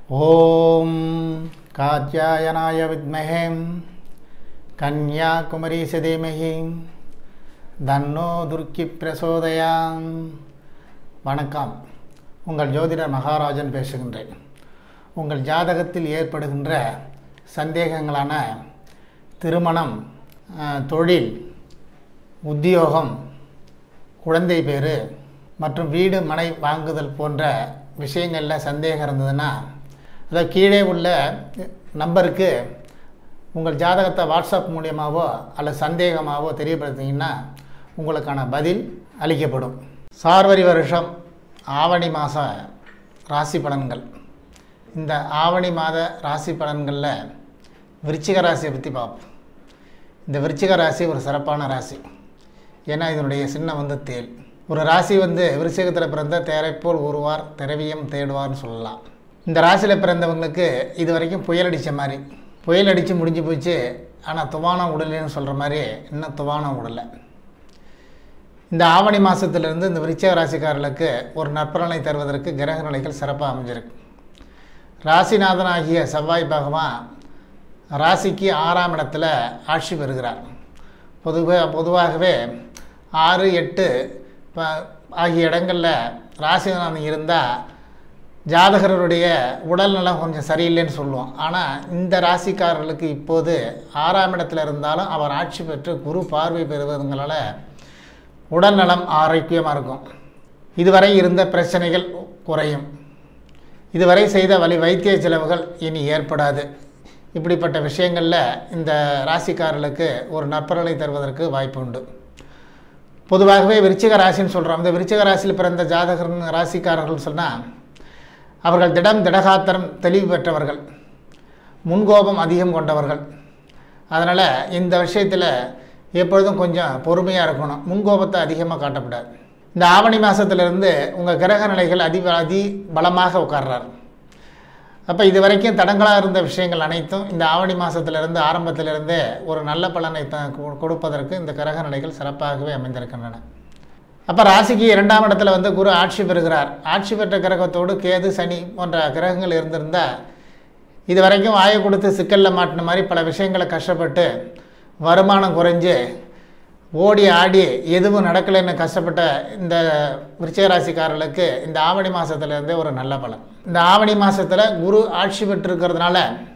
ஓம் காத்யாயனாய வித்மஹே கன்யாகுமரீச தீமஹி தன்னோ துர்க்கி பிரசோதயாம் வணக்கம் உங்கள் ஜோதிடர் மகாராஜன் பேசுகின்றேன் உங்கள் ஜாதகத்தில் ஏற்படுகின்ற சந்தேகங்களான திருமணம் அஹ், தொழில் உத்தியோகம் குழந்தை பேர் மற்றும் வீடு மனை வாங்குதல் போன்ற விஷயங்களில் சந்தேகம் இருந்ததுன்னா அதை கீழே உள்ள நம்பருக்கு உங்கள் ஜாதகத்தை வாட்ஸ்அப் மூலியமாகவோ அல்லது சந்தேகமாகவோ தெரியப்படுத்திங்கன்னா உங்களுக்கான பதில் அளிக்கப்படும் சார்வரி வருஷம் ஆவணி மாத ராசி பலன்கள் இந்த ஆவணி மாத ராசி பலன்களில் விருச்சிக ராசியை பற்றி பார்ப்போம் இந்த விருச்சிக ராசி ஒரு சிறப்பான ராசி ஏன்னா இதனுடைய சின்னம் வந்து தேல் ஒரு ராசி வந்து விருச்சிகத்தில் பிறந்த தேரைப்போல் உருவார் திரவியம் தேடுவார்னு சொல்லலாம் இந்த ராசியில் பிறந்தவங்களுக்கு இது வரைக்கும் புயல் அடித்த மாதிரி புயல் அடித்து முடிஞ்சு போச்சு ஆனால் துவானம் உடலைன்னு சொல்கிற மாதிரி இன்னும் துவானம் உடலை இந்த ஆவணி மாதத்திலிருந்து இந்த விருச்சிக ராசிக்காரர்களுக்கு ஒரு நற்பலனை தருவதற்கு கிரக நிலைகள் சிறப்பாக அமைஞ்சிருக்கு ராசிநாதனாகிய செவ்வாய் பகவான் ராசிக்கு ஆறாம் இடத்துல ஆட்சி பெறுகிறார் பொதுவாக பொதுவாகவே ஆறு எட்டு ப- ஆகிய இடங்களில் ராசிநாதன் இருந்தால் ஜாதகருடைய உடல்நலம் கொஞ்சம் சரியில்லைன்னு சொல்லுவோம் ஆனால் இந்த ராசிக்காரர்களுக்கு இப்போது ஆறாம் இடத்துல இருந்தாலும் அவர் ஆட்சி பெற்று குரு பார்வை பெறுவதுங்களால் உடல்நலம் ஆரோக்கியமாக இருக்கும் இதுவரை இருந்த பிரச்சனைகள் குறையும் இதுவரை செய்த வழி வைத்திய செலவுகள் இனி ஏற்படாது இப்படிப்பட்ட விஷயங்களில் இந்த ராசிக்காரர்களுக்கு ஒரு நற்பலனை தருவதற்கு வாய்ப்பு உண்டு பொதுவாகவே விருச்சிக ராசின்னு சொல்கிறோம் இந்த விருச்சிக ராசியில் பிறந்த ஜாதகர் ராசிக்காரர்கள் சொன்னால் அவர்கள் திடம் திடகாத்திரம் தெளிவு பெற்றவர்கள் முன்கோபம் அதிகம் கொண்டவர்கள் அதனால் இந்த விஷயத்தில் எப்பொழுதும் கொஞ்சம் பொறுமையாக இருக்கணும் முன்கோபத்தை அதிகமாக காட்டக்கூடாது இந்த ஆவணி மாதத்துலேருந்து உங்கள் கிரக நிலைகள் அதி அதி பலமாக உட்கார்றார் அப்போ இது வரைக்கும் தடங்களாக இருந்த விஷயங்கள் அனைத்தும் இந்த ஆவணி மாதத்திலிருந்து ஆரம்பத்திலிருந்தே ஒரு நல்ல பலனை த கொ- கொடுப்பதற்கு இந்த கிரக நிலைகள் சிறப்பாகவே அமைந்திருக்கின்றன அப்போ ராசிக்கு இரண்டாம் இடத்துல வந்து குரு ஆட்சி பெறுகிறார் ஆட்சி பெற்ற கிரகத்தோடு கேது சனி போன்ற கிரகங்கள் இருந்திருந்தால் இது வரைக்கும் வாயை கொடுத்து சிக்கலில் மாட்டின மாதிரி பல விஷயங்களை கஷ்டப்பட்டு வருமானம் குறைஞ்சு ஓடி ஆடி எதுவும் நடக்கலைன்னு கஷ்டப்பட்ட இந்த விருச்சிக ராசிக்காரர்களுக்கு இந்த ஆவணி மாதத்துலேருந்தே ஒரு நல்ல பலன் இந்த ஆவணி மாதத்தில் குரு ஆட்சி பெற்றிருக்கிறதுனால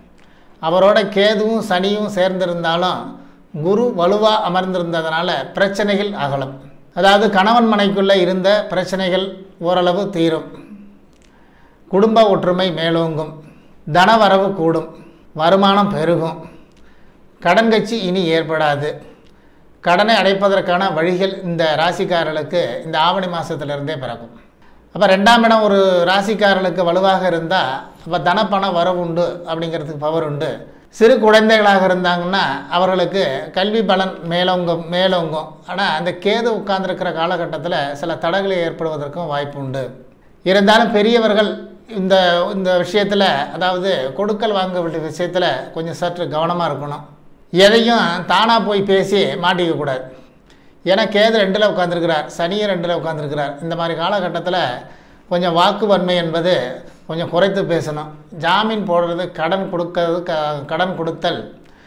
அவரோட கேதுவும் சனியும் சேர்ந்திருந்தாலும் குரு வலுவாக அமர்ந்திருந்ததுனால பிரச்சனைகள் அகலும் அதாவது கணவன் மனைக்குள்ளே இருந்த பிரச்சனைகள் ஓரளவு தீரும் குடும்ப ஒற்றுமை மேலோங்கும் தனவரவு கூடும் வருமானம் பெருகும் கடன் கட்சி இனி ஏற்படாது கடனை அடைப்பதற்கான வழிகள் இந்த ராசிக்காரர்களுக்கு இந்த ஆவணி மாதத்திலிருந்தே பிறக்கும் அப்போ ரெண்டாம் இடம் ஒரு ராசிக்காரர்களுக்கு வலுவாக இருந்தால் அப்போ தனப்பண வரவு உண்டு அப்படிங்கிறதுக்கு பவர் உண்டு சிறு குழந்தைகளாக இருந்தாங்கன்னா அவர்களுக்கு கல்வி பலன் மேலோங்கும் மேலோங்கும் ஆனால் அந்த கேது உட்கார்ந்திருக்கிற காலகட்டத்தில் சில தடங்களை ஏற்படுவதற்கும் வாய்ப்பு உண்டு இருந்தாலும் பெரியவர்கள் இந்த இந்த விஷயத்தில் அதாவது கொடுக்கல் வாங்க வேண்டிய விஷயத்தில் கொஞ்சம் சற்று கவனமாக இருக்கணும் எதையும் தானாக போய் பேசி மாட்டிக்க கூடாது ஏன்னா கேது ரெண்டில் உட்காந்துருக்கிறார் சனியும் ரெண்டில் உட்காந்துருக்கிறார் இந்த மாதிரி காலகட்டத்தில் கொஞ்சம் வாக்கு வன்மை என்பது கொஞ்சம் குறைத்து பேசணும் ஜாமீன் போடுறது கடன் கொடுக்கறது க கடன் கொடுத்தல்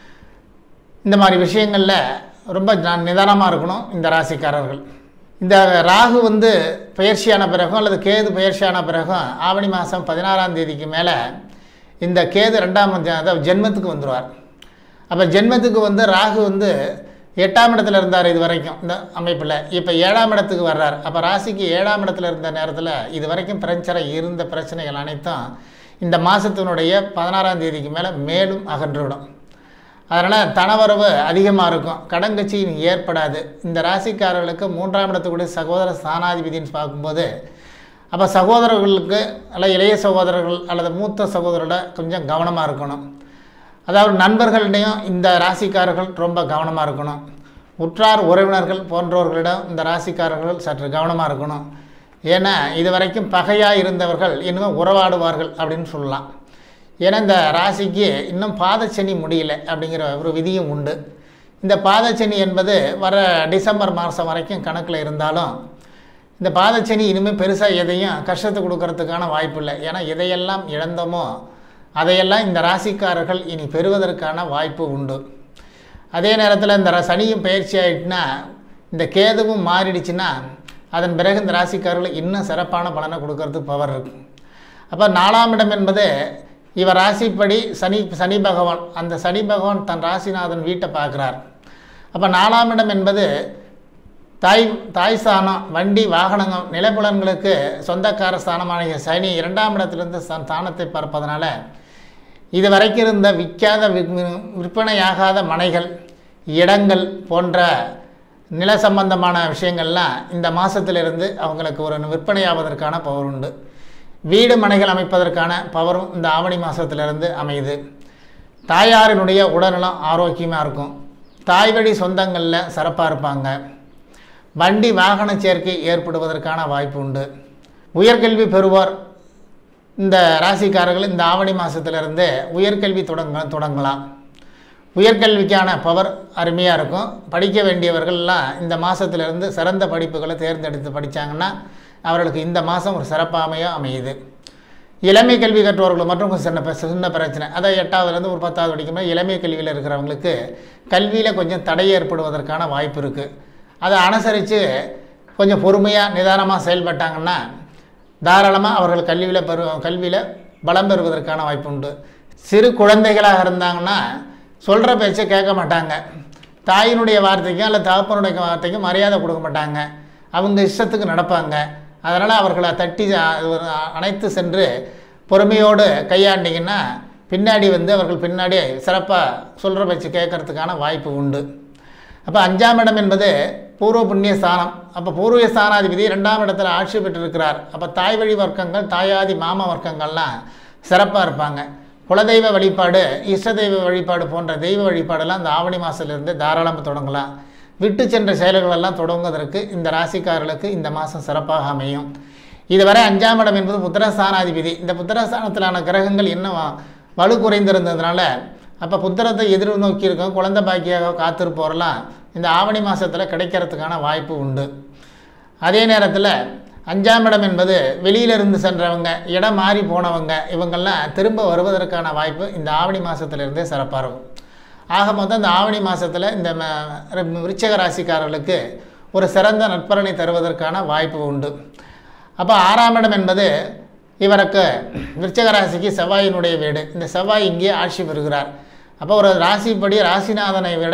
இந்த மாதிரி விஷயங்களில் ரொம்ப ந- நிதானமாக இருக்கணும் இந்த ராசிக்காரர்கள் இந்த ராகு வந்து பயிற்சியான பிறகும் அல்லது கேது பயிற்சியான பிறகும் ஆவணி மாதம் பதினாறாம் தேதிக்கு மேலே இந்த கேது ரெண்டாம் ஜ- அதாவது ஜென்மத்துக்கு வந்துடுவார் அப்போ ஜென்மத்துக்கு வந்து ராகு வந்து எட்டாம் இடத்துல இருந்தார் இது வரைக்கும் இந்த அமைப்பில் இப்போ ஏழாம் இடத்துக்கு வர்றார் அப்போ ராசிக்கு ஏழாம் இடத்துல இருந்த நேரத்தில் இது வரைக்கும் பிரச்சனை இருந்த பிரச்சனைகள் அனைத்தும் இந்த மாதத்தினுடைய பதினாறாம் தேதிக்கு மேலே மேலும் அகன்றுவிடும் அதனால் தனவரவு அதிகமாக இருக்கும் கடன் கட்சி இனி ஏற்படாது இந்த ராசிக்காரர்களுக்கு மூன்றாம் இடத்துக்குடைய சகோதர ஸ்தானாதிபதின்னு பார்க்கும்போது அப்போ சகோதரர்களுக்கு அல்ல இளைய சகோதரர்கள் அல்லது மூத்த சகோதரோட கொஞ்சம் கவனமாக இருக்கணும் அதாவது நண்பர்கள்டையும் இந்த ராசிக்காரர்கள் ரொம்ப கவனமாக இருக்கணும் உற்றார் உறவினர்கள் போன்றவர்களிடம் இந்த ராசிக்காரர்கள் சற்று கவனமாக இருக்கணும் ஏன்னா இது வரைக்கும் பகையாக இருந்தவர்கள் இனிமேல் உறவாடுவார்கள் அப்படின்னு சொல்லலாம் ஏன்னா இந்த ராசிக்கு இன்னும் பாதச்சனி முடியல அப்படிங்கிற ஒரு விதியும் உண்டு இந்த பாதச்சனி என்பது வர டிசம்பர் மாதம் வரைக்கும் கணக்கில் இருந்தாலும் இந்த பாதச்சனி இனிமேல் பெருசாக எதையும் கஷ்டத்தை கொடுக்கறதுக்கான வாய்ப்பு இல்லை ஏன்னா எதையெல்லாம் இழந்தோமோ அதையெல்லாம் இந்த ராசிக்காரர்கள் இனி பெறுவதற்கான வாய்ப்பு உண்டு அதே நேரத்தில் இந்த ர- சனியும் பயிற்சி ஆயிட்டுனா இந்த கேதுவும் மாறிடுச்சுன்னா அதன் பிறகு இந்த ராசிக்காரர்கள் இன்னும் சிறப்பான பலனை கொடுக்கறதுக்கு பவர் இருக்கும் அப்போ நாலாம் இடம் என்பது இவர் ராசிப்படி சனி சனி பகவான் அந்த சனி பகவான் தன் ராசிநாதன் வீட்டை பார்க்குறார் அப்போ நாலாம் இடம் என்பது தாய் தாய் ஸ்தானம் வண்டி வாகனங்கள் நிலப்புலன்களுக்கு சொந்தக்கார ஸ்தானமான சனி இரண்டாம் இடத்திலிருந்து ஸ்த- ஸ்தானத்தை பார்ப்பதனால இது வரைக்கும் இருந்த விற்காத வி- விற்பனையாகாத மனைகள் இடங்கள் போன்ற நில சம்பந்தமான விஷயங்கள்லாம் இந்த மாதத்திலிருந்து அவங்களுக்கு ஒரு விற்பனையாவதற்கான பவர் உண்டு வீடு மனைகள் அமைப்பதற்கான பவரும் இந்த ஆவணி மாதத்திலிருந்து அமையுது தாயாரினுடைய உடல்நலம் ஆரோக்கியமாக இருக்கும் தாய் வழி சொந்தங்களில் சிறப்பாக இருப்பாங்க வண்டி வாகன சேர்க்கை ஏற்படுவதற்கான வாய்ப்பு உண்டு உயர்கல்வி பெறுவோர் இந்த ராசிக்காரர்கள் இந்த ஆவணி மாதத்திலிருந்து உயர்கல்வி தொடங்க தொடங்கலாம் உயர்கல்விக்கான பவர் அருமையாக இருக்கும் படிக்க வேண்டியவர்கள்லாம் இந்த மாதத்திலிருந்து சிறந்த படிப்புகளை தேர்ந்தெடுத்து படித்தாங்கன்னா அவர்களுக்கு இந்த மாதம் ஒரு சிறப்பாமையாக அமையுது இளமை கல்வி கற்றவர்கள் மற்றும் கொஞ்சம் சின்ன பிர- சின்ன பிரச்சனை அதாவது எட்டாவதுலேருந்து ஒரு பத்தாவது படிக்கும்போது இளமை கல்வியில் இருக்கிறவங்களுக்கு கல்வியில் கொஞ்சம் தடை ஏற்படுவதற்கான வாய்ப்பு இருக்குது அதை அனுசரித்து கொஞ்சம் பொறுமையாக நிதானமாக செயல்பட்டாங்கன்னா தாராளமாக அவர்கள் கல்வியில் பெறு கல்வியில் பலம் பெறுவதற்கான வாய்ப்பு உண்டு சிறு குழந்தைகளாக இருந்தாங்கன்னா சொல்கிற பேச்சை கேட்க மாட்டாங்க தாயினுடைய வார்த்தைக்கும் அல்ல தகப்பனுடைய வார்த்தைக்கும் மரியாதை கொடுக்க மாட்டாங்க அவங்க இஷ்டத்துக்கு நடப்பாங்க அதனால் அவர்களை தட்டி அ- ஒரு அணைத்து சென்று பொறுமையோடு கையாண்டிங்கன்னா பின்னாடி வந்து அவர்கள் பின்னாடி சிறப்பாக சொல்கிற பேச்சு கேட்கறதுக்கான வாய்ப்பு உண்டு அப்போ அஞ்சாம் இடம் என்பது பூர்வ புண்ணிய ஸ்தானம் அப்போ பூர்வ ஸ்தானாதிபதி ரெண்டாம் இடத்துல ஆட்சி பெற்றிருக்கிறார் அப்போ தாய் வழி வர்க்கங்கள் தாயாதி மாமா வர்க்கங்கள்லாம் சிறப்பாக இருப்பாங்க குலதெய்வ வழிபாடு இஷ்ட தெய்வ வழிபாடு போன்ற தெய்வ வழிபாடெல்லாம் இந்த ஆவணி மாதத்துலேருந்து தாராளமாக தொடங்கலாம் விட்டு சென்ற செயல்களெல்லாம் தொடங்குவதற்கு இந்த ராசிக்காரர்களுக்கு இந்த மாதம் சிறப்பாக அமையும் இதுவரை அஞ்சாம் இடம் என்பது புத்திரஸ்தானாதிபதி இந்த புத்திரஸ்தானத்திலான கிரகங்கள் இன்னும் வலு குறைந்திருந்ததுனால அப்போ புத்திரத்தை எதிர்நோக்கி இருக்கோம் குழந்தை பாக்கியாக காத்திருப்போரெல்லாம் இந்த ஆவணி மாதத்தில் கிடைக்கிறதுக்கான வாய்ப்பு உண்டு அதே நேரத்தில் அஞ்சாம் இடம் என்பது வெளியிலிருந்து சென்றவங்க இடம் மாறி போனவங்க இவங்கெல்லாம் திரும்ப வருவதற்கான வாய்ப்பு இந்த ஆவணி மாதத்துலேருந்தே சிறப்பாக இருக்கும் ஆக மொத்தம் இந்த ஆவணி மாதத்தில் இந்த ம- விருச்சிக ராசிக்காரர்களுக்கு ஒரு சிறந்த நட்பலனை தருவதற்கான வாய்ப்பு உண்டு அப்போ ஆறாம் இடம் என்பது இவருக்கு விருச்சிக ராசிக்கு செவ்வாயினுடைய வீடு இந்த செவ்வாய் இங்கே ஆட்சி பெறுகிறார் அப்போ ஒரு ராசிப்படி ராசிநாதனை விட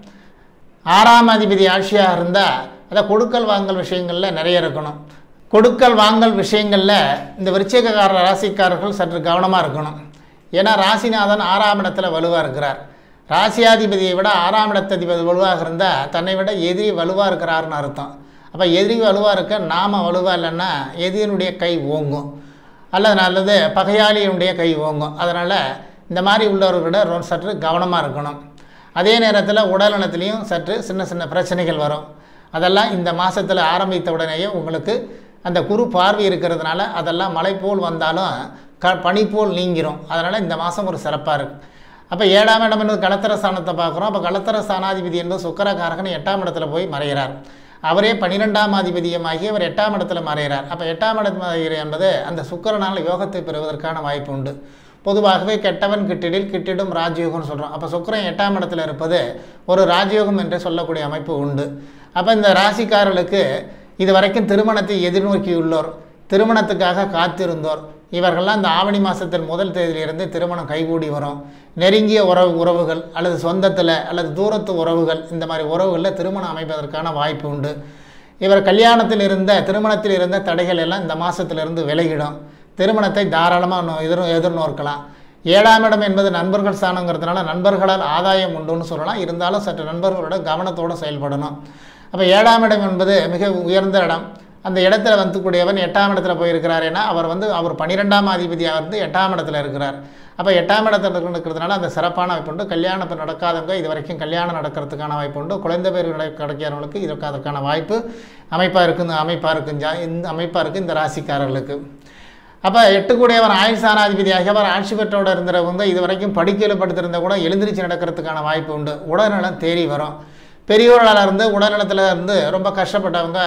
ஆறாம் அதிபதி ஆட்சியாக இருந்தால் அதை கொடுக்கல் வாங்கல் விஷயங்களில் நிறைய இருக்கணும் கொடுக்கல் வாங்கல் விஷயங்களில் இந்த விருச்சிகக்கார ராசிக்காரர்கள் சற்று கவனமாக இருக்கணும் ஏன்னா ராசிநாதன் ஆறாம் இடத்துல வலுவாக இருக்கிறார் ராசியாதிபதியை விட ஆறாம் இடத்ததிபதி வலுவாக இருந்தால் தன்னை விட எதிரி வலுவாக இருக்கிறாருன்னு அர்த்தம் அப்போ எதிரி வலுவாக இருக்க நாம வலுவாக இல்லைன்னா எதிரினுடைய கை ஓங்கும் அல்லது நல்லது பகையாளியினுடைய கை ஓங்கும் அதனால் இந்த மாதிரி உள்ளவர்களிட ரொம்ப சற்று கவனமாக இருக்கணும் அதே நேரத்தில் உடல்நலத்திலையும் சற்று சின்ன சின்ன பிரச்சனைகள் வரும் அதெல்லாம் இந்த மாதத்தில் ஆரம்பித்த உடனேயே உங்களுக்கு அந்த குரு பார்வை இருக்கிறதுனால அதெல்லாம் மழை போல் வந்தாலும் க பனி போல் நீங்கிரும் அதனால் இந்த மாதம் ஒரு சிறப்பாக இருக்குது அப்போ ஏழாம் இடம் என்பது கலத்தர ஸ்தானத்தை பார்க்குறோம் அப்போ கலத்தர ஸ்தானாதிபதி என்பது சுக்கரகாரகன் எட்டாம் இடத்துல போய் மறைகிறார் அவரே பன்னிரெண்டாம் ஆதிபதியமாகி அவர் எட்டாம் இடத்துல மறைகிறார் அப்போ எட்டாம் இடத்துல என்பது அந்த சுக்கிரனால் யோகத்தை பெறுவதற்கான வாய்ப்பு உண்டு பொதுவாகவே கெட்டவன் கிட்டிடில் கிட்டிடும் ராஜயோகம்னு சொல்கிறோம் அப்போ சுக்கிரன் எட்டாம் இடத்துல இருப்பது ஒரு ராஜயோகம் என்று சொல்லக்கூடிய அமைப்பு உண்டு அப்போ இந்த ராசிக்காரர்களுக்கு இது வரைக்கும் திருமணத்தை எதிர்நோக்கியுள்ளோர் திருமணத்துக்காக காத்திருந்தோர் இவர்கள்லாம் இந்த ஆவணி மாதத்தின் முதல் தேதியிலிருந்து திருமணம் கைகூடி வரும் நெருங்கிய உறவு உறவுகள் அல்லது சொந்தத்தில் அல்லது தூரத்து உறவுகள் இந்த மாதிரி உறவுகளில் திருமணம் அமைப்பதற்கான வாய்ப்பு உண்டு இவர் கல்யாணத்தில் இருந்த திருமணத்தில் இருந்த தடைகள் எல்லாம் இந்த மாதத்திலிருந்து விலகிடும் திருமணத்தை தாராளமாக எதிர் எதிர்நோக்கலாம் ஏழாம் இடம் என்பது நண்பர்கள் ஸ்தானங்கிறதுனால நண்பர்களால் ஆதாயம் உண்டுன்னு சொல்லலாம் இருந்தாலும் சற்று நண்பர்களோட கவனத்தோடு செயல்படணும் அப்போ ஏழாம் இடம் என்பது மிக உயர்ந்த இடம் அந்த இடத்துல வந்துக்கூடியவன் எட்டாம் இடத்துல போயிருக்கிறார் ஏன்னா அவர் வந்து அவர் பன்னிரெண்டாம் அதிபதியாக வந்து எட்டாம் இடத்துல இருக்கிறார் அப்போ எட்டாம் இடத்துல இருக்கிறதுனால அந்த சிறப்பான வாய்ப்பு உண்டு கல்யாணம் இப்போ நடக்காதவங்க இது வரைக்கும் கல்யாணம் நடக்கிறதுக்கான வாய்ப்பு உண்டு குழந்தை பேர் நட- கிடைக்கிறவங்களுக்கு இதற்கு அதற்கான வாய்ப்பு அமைப்பாக இருக்குது அமைப்பாக இருக்குது ஜா இந்த அமைப்பாக இருக்குது இந்த ராசிக்காரர்களுக்கு அப்போ எட்டு கூடியவன் ஆயுள் சாணாதிபதியாக அவர் ஆட்சி பெற்றோட இருந்தவங்க இது வரைக்கும் படிக்கையில் படுத்திருந்த கூட எழுந்திரிச்சு நடக்கிறதுக்கான வாய்ப்பு உண்டு உடல்நலம் தேறி வரும் பெரியோர்களால் இருந்து உடல்நலத்தில் இருந்து ரொம்ப கஷ்டப்பட்டவங்க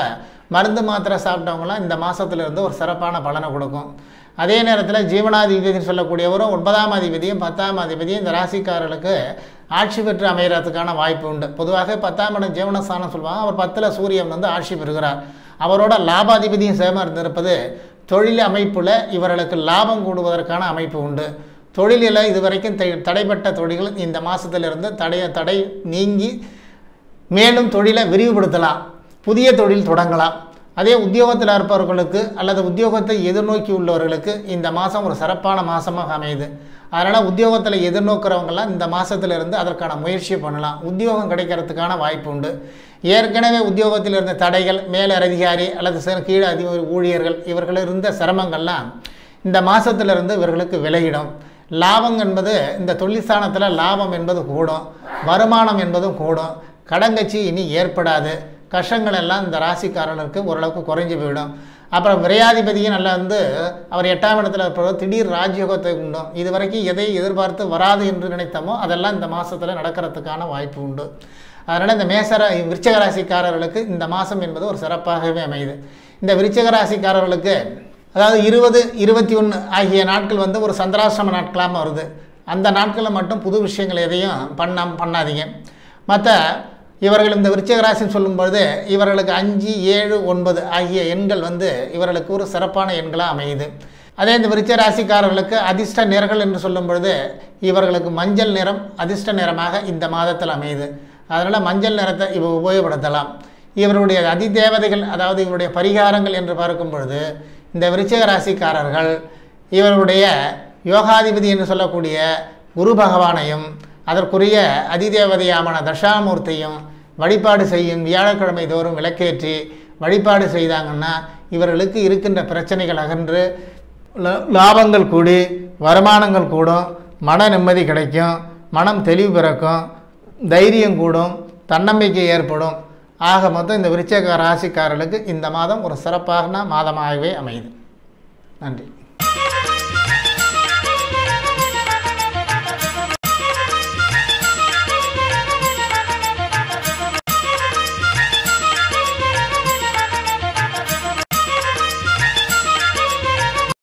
மருந்து மாத்திரை சாப்பிட்டவங்களாம் இந்த மாதத்துலேருந்து ஒரு சிறப்பான பலனை கொடுக்கும் அதே நேரத்தில் ஜீவனாதிபதினு சொல்லக்கூடியவரும் ஒன்பதாம் அதிபதியும் பத்தாம் அதிபதியும் இந்த ராசிக்காரர்களுக்கு ஆட்சி பெற்று அமைகிறதுக்கான வாய்ப்பு உண்டு பொதுவாக பத்தாம் இடம் ஜீவனஸ்தானம் சொல்லுவாங்க அவர் பத்தில் சூரியன் வந்து ஆட்சி பெறுகிறார் அவரோட லாபாதிபதியும் சேம இருந்திருப்பது தொழில் அமைப்பில் இவர்களுக்கு லாபம் கூடுவதற்கான அமைப்பு உண்டு தொழிலில் இதுவரைக்கும் தை- தடைப்பட்ட தொழில்கள் இந்த மாதத்திலிருந்து தடைய தடை நீங்கி மேலும் தொழிலை விரிவுபடுத்தலாம் புதிய தொழில் தொடங்கலாம் அதே உத்தியோகத்தில் இருப்பவர்களுக்கு அல்லது உத்தியோகத்தை எதிர்நோக்கி உள்ளவர்களுக்கு இந்த மாதம் ஒரு சிறப்பான மாதமாக அமையுது அதனால் உத்தியோகத்தில் எதிர்நோக்கிறவங்கெல்லாம் இந்த மாதத்திலிருந்து அதற்கான முயற்சி பண்ணலாம் உத்தியோகம் கிடைக்கிறதுக்கான வாய்ப்பு உண்டு ஏற்கனவே உத்தியோகத்தில் இருந்த தடைகள் மேல் அதிகாரி அல்லது சில கீழ் அதிகாரி ஊழியர்கள் இவர்கள் இருந்த சிரமங்கள்லாம் இந்த மாதத்திலிருந்து இவர்களுக்கு விலகிடும் லாபம் என்பது இந்த தொழிற்சானத்தில் லாபம் என்பது கூடும் வருமானம் என்பதும் கூடும் கடங்கச்சி இனி ஏற்படாது கஷ்டங்கள் எல்லாம் இந்த ராசிக்காரர்களுக்கு ஓரளவுக்கு குறைஞ்சு போயிடும் அப்புறம் விரையாதிபதியும் நல்லா வந்து அவர் எட்டாம் இடத்துல இருப்பவர் திடீர் ராஜயோகத்தை உண்டும் இது வரைக்கும் எதை எதிர்பார்த்து வராது என்று நினைத்தோமோ அதெல்லாம் இந்த மாதத்தில் நடக்கிறதுக்கான வாய்ப்பு உண்டு அதனால் இந்த மேசர விருச்சக ராசிக்காரர்களுக்கு இந்த மாதம் என்பது ஒரு சிறப்பாகவே அமையுது இந்த விருச்சக ராசிக்காரர்களுக்கு அதாவது இருபது இருபத்தி ஒன்று ஆகிய நாட்கள் வந்து ஒரு சந்திராசிரம நாட்களாக வருது அந்த நாட்களில் மட்டும் புது விஷயங்கள் எதையும் பண்ண பண்ணாதீங்க மற்ற இவர்கள் இந்த விருச்சிக ராசின்னு சொல்லும்பொழுது இவர்களுக்கு அஞ்சு ஏழு ஒன்பது ஆகிய எண்கள் வந்து இவர்களுக்கு ஒரு சிறப்பான எண்களாக அமையுது அதே இந்த விருச்சிக ராசிக்காரர்களுக்கு அதிர்ஷ்ட நிறங்கள் என்று சொல்லும் பொழுது இவர்களுக்கு மஞ்சள் நிறம் அதிர்ஷ்ட நிறமாக இந்த மாதத்தில் அமையுது அதனால் மஞ்சள் நிறத்தை இவ உபயோகப்படுத்தலாம் இவருடைய அதிதேவதைகள் அதாவது இவருடைய பரிகாரங்கள் என்று பார்க்கும் பொழுது இந்த விருச்சிக ராசிக்காரர்கள் இவருடைய யோகாதிபதி என்று சொல்லக்கூடிய குரு பகவானையும் அதற்குரிய அதிதேவதையாமான தட்சாமூர்த்தியும் வழிபாடு செய்யும் வியாழக்கிழமை தோறும் விளக்கேற்றி வழிபாடு செய்தாங்கன்னா இவர்களுக்கு இருக்கின்ற பிரச்சனைகள் அகன்று லா- லாபங்கள் கூடி வருமானங்கள் கூடும் மன நிம்மதி கிடைக்கும் மனம் தெளிவு பிறக்கும் தைரியம் கூடும் தன்னம்பிக்கை ஏற்படும் ஆக மொத்தம் இந்த விருச்சக ராசிக்காரர்களுக்கு இந்த மாதம் ஒரு சிறப்பான மாதமாகவே அமையுது நன்றி